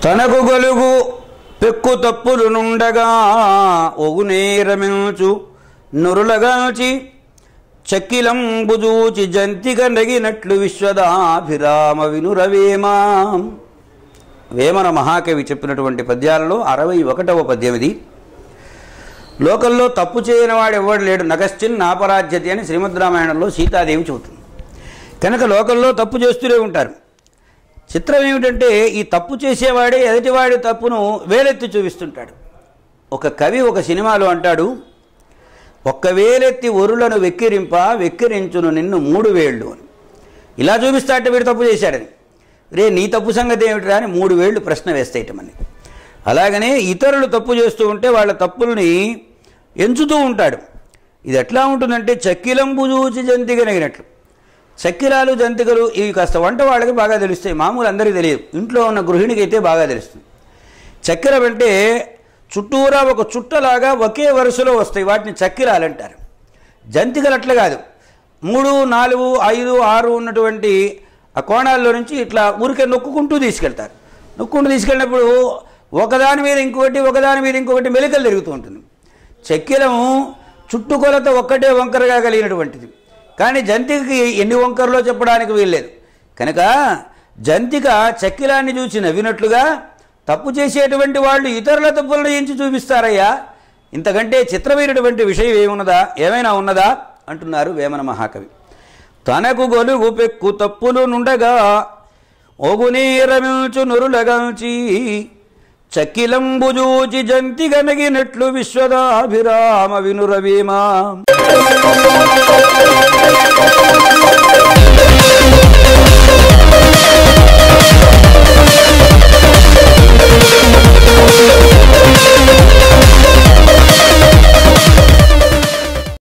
తనకు గలుగు పెక్కు తప్పులు నుండగా ఒగునేరమించు నురులగాల్చి చక్కిలంబుజూచి జంతిగ నగినట్లు విశ్వదాభిరామ వినురవేమా వేమన మహాకవి చెప్పినటువంటి పద్యాలలో అరవై ఒకటవ పద్యం ఇది లోకంలో తప్పు చేయని వాడు ఎవడు లేడు నగశ్చిన్ నాపరాజ్యతి అని శ్రీమద్ రామాయణంలో సీతాదేవి చెబుతుంది కనుక లోకంలో తప్పు చేస్తూనే ఉంటారు చిత్రం ఏమిటంటే ఈ తప్పు చేసేవాడే ఎదుటివాడి తప్పును వేలెత్తి చూపిస్తుంటాడు ఒక కవి ఒక సినిమాలో అంటాడు ఒక్క వేలెత్తి ఒరులను వెక్కిరింప వెక్కిరించును నిన్ను మూడు వేళ్ళు అని ఇలా చూపిస్తాట వీడు తప్పు చేశాడని రే నీ తప్పు సంగతి ఏమిటిరా అని మూడు వేళ్ళు ప్రశ్న వేస్తాయిటమని అలాగనే ఇతరులు తప్పు చేస్తూ ఉంటే వాళ్ళ తప్పుల్ని ఎంచుతూ ఉంటాడు ఇది ఎట్లా ఉంటుందంటే చక్కిలంబు చూచి జంతిగనగినట్లు చక్కిలాలు జంతికలు ఇవి కాస్త వంట వాళ్ళకి బాగా తెలుస్తాయి మామూలు అందరికీ తెలియదు ఇంట్లో ఉన్న గృహిణికి అయితే బాగా తెలుస్తుంది చక్కెర అంటే చుట్టూరా ఒక చుట్టలాగా ఒకే వరుసలో వస్తాయి వాటిని చక్కిరాలు అంటారు జంతికలు అట్లా కాదు మూడు నాలుగు ఐదు ఆరు ఉన్నటువంటి ఆ కోణాల్లో నుంచి ఇట్లా ఊరికే నొక్కుంటూ తీసుకెళ్తారు నొక్కుంటూ తీసుకెళ్ళినప్పుడు ఒకదాని మీద ఇంకొకటి ఒకదాని మీద ఇంకొకటి మెలికలు తిరుగుతూ ఉంటుంది చెక్కిలం చుట్టుకొలత ఒక్కటే వంకరగా కలిగినటువంటిది కానీ జంతికకి ఎన్ని వంకరలో చెప్పడానికి వీల్లేదు కనుక జంతిక చక్కిలాన్ని చూసి నవ్వినట్లుగా తప్పు చేసేటువంటి వాళ్ళు ఇతరుల తప్పులను ఎంచి చూపిస్తారయ్యా ఇంతకంటే చిత్రమైనటువంటి విషయం ఏమున్నదా ఏమైనా ఉన్నదా అంటున్నారు వేమన మహాకవి తనకు గొలుగు పెక్కు తప్పులు నుండగా ఒగునీరమిల్చు నురులగల్చి చక్కిలంబుజూచి జంతి గనగినట్లు విశ్వదాభిరామ వినురవీమా